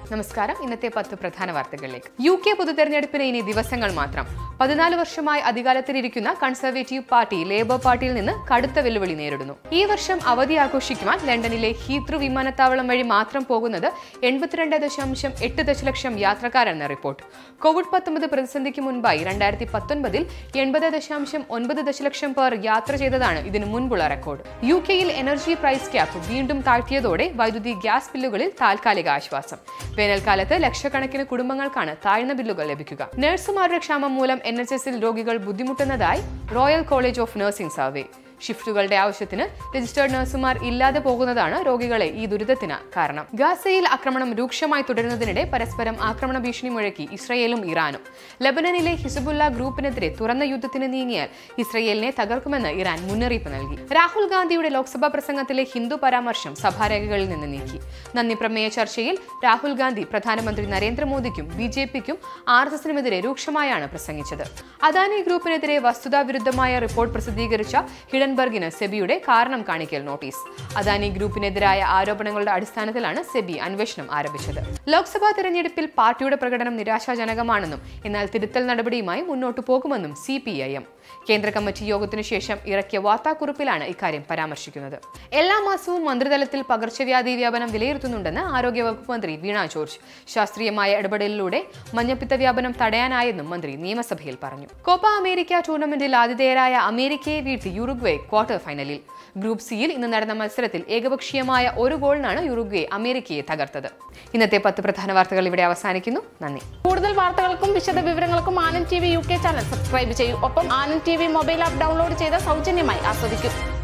നമസ്കാരം ഇന്നത്തെ പത്ത് പ്രധാന വാർത്തകളിലേക്ക് യു കെ പൊതുതെരഞ്ഞെടുപ്പിന് ഇനി ദിവസങ്ങൾ മാത്രം പതിനാല് വർഷമായി അധികാരത്തിലിരിക്കുന്ന കൺസർവേറ്റീവ് പാർട്ടി ലേബർ പാർട്ടിയിൽ നിന്ന് കടുത്ത വെല്ലുവിളി നേരിടുന്നു ഈ വർഷം അവധി ആഘോഷിക്കുവാൻ ലണ്ടനിലെ ഹീത്രൂ വിമാനത്താവളം വഴി മാത്രം പോകുന്നത് എൺപത്തിരണ്ട് ദശാംശം എട്ട് ദശലക്ഷം യാത്രക്കാരെന്ന റിപ്പോർട്ട് കോവിഡ് പത്തൊമ്പത് പ്രതിസന്ധിക്ക് മുൻപായി രണ്ടായിരത്തി പത്തൊൻപതിൽ എൺപത് ദശാംശം ഒൻപത് ദശലക്ഷം പേർ യാത്ര ചെയ്തതാണ് ഇതിനു മുൻപുള്ള റെക്കോർഡ് യു കെയിൽ എനർജി പ്രൈസ് ക്യാപ്പ് വീണ്ടും താഴ്ത്തിയതോടെ വൈദ്യുതി ഗ്യാസ് ബില്ലുകളിൽ താൽക്കാലിക ആശ്വാസം വേനൽക്കാലത്ത് ലക്ഷക്കണക്കിന് കുടുംബങ്ങൾക്കാണ് താഴ്ന്ന ബില്ലുകൾ ലഭിക്കുക നഴ്സുമാരുടെ ക്ഷാമം മൂലം എൻ എച്ച് എസിൽ രോഗികൾ ബുദ്ധിമുട്ടുന്നതായി royal college of nursing survey ഷിഫ്റ്റുകളുടെ ആവശ്യത്തിന് രജിസ്റ്റേർഡ് നഴ്സുമാർ ഇല്ലാതെ പോകുന്നതാണ് രോഗികളെ ഈ ദുരിതത്തിന് കാരണം ഗാസയിൽ ആക്രമണം രൂക്ഷമായി തുടരുന്നതിനിടെ പരസ്പരം ആക്രമണ ഭീഷണി മുഴക്കി ഇസ്രയേലും ഇറാനും ലബനനിലെ ഹിസബുല്ല ഗ്രൂപ്പിനെതിരെ തുറന്ന യുദ്ധത്തിന് നീങ്ങിയാൽ ഇസ്രയേലിനെ തകർക്കുമെന്ന് ഇറാൻ മുന്നറിയിപ്പ് നൽകി രാഹുൽ ഗാന്ധിയുടെ ലോക്സഭാ പ്രസംഗത്തിലെ ഹിന്ദു പരാമർശം സഭാരേഖകളിൽ നിന്ന് നീക്കി നന്ദി പ്രമേയ ചർച്ചയിൽ രാഹുൽ ഗാന്ധി പ്രധാനമന്ത്രി നരേന്ദ്രമോദിക്കും ബി ജെ പിക്കും ആർ എസ് എസിനുമെതിരെ രൂക്ഷമായാണ് പ്രസംഗിച്ചത് അദാനി ഗ്രൂപ്പിനെതിരെ വസ്തുതാവിരുദ്ധമായ റിപ്പോർട്ട് പ്രസിദ്ധീകരിച്ച ഹിഡൻബർഗിന് സെബിയുടെ കാരണം കാണിക്കൽ നോട്ടീസ് അദാനി ഗ്രൂപ്പിനെതിരായ ആരോപണങ്ങളുടെ അടിസ്ഥാനത്തിലാണ് സെബി അന്വേഷണം ആരംഭിച്ചത് ലോക്സഭാ തെരഞ്ഞെടുപ്പിൽ പാർട്ടിയുടെ പ്രകടനം നിരാശാജനകമാണെന്നും എന്നാൽ തിരുത്തൽ നടപടിയുമായി മുന്നോട്ടു പോകുമെന്നും സി പി ഐ എം കേന്ദ്ര കമ്മിറ്റി യോഗത്തിനു ശേഷം ഇറക്കിയ വാർത്താക്കുറിപ്പിലാണ് ഇക്കാര്യം പരാമർശിക്കുന്നത് എല്ലാ മാസവും മന്ത്രിതലത്തിൽ പകർച്ചവ്യാധി വ്യാപനം വിലയിരുത്തുന്നുണ്ടെന്ന് ആരോഗ്യവകുപ്പ് മന്ത്രി വീണ ജോർജ് ശാസ്ത്രീയമായ ഇടപെടലിലൂടെ മഞ്ഞപ്പിത്ത വ്യാപനം തടയാനായെന്നും മന്ത്രി നിയമസഭയിൽ പറഞ്ഞു കോപ്പ അമേരിക്ക ടൂർണമെന്റിൽ ആതിഥേയരായ അമേരിക്കയെ വീഴ്ത്തി യുറുഗ്വേ ക്വാർട്ടർ ഫൈനലിൽ ഗ്രൂപ്പ് സിയിൽ ഇന്ന് നടന്ന മത്സരത്തിൽ ഏകപക്ഷീയമായ ഒരു ഗോളിനാണ് യുറുഗ്വേ അമേരിക്കയെ തകർത്തത് ഇന്നത്തെ പത്ത് പ്രധാന വാർത്തകൾ ഇവിടെ അവസാനിക്കുന്നു നന്ദി കൂടുതൽ വാർത്തകൾക്കും വിശദ വിവരങ്ങൾക്കും Anand T V U K channel subscribe ചെയ്യൂ ഒപ്പം Anand T V mobile app download ചെയ്ത് സൗജന്യമായി ആസ്വദിക്കും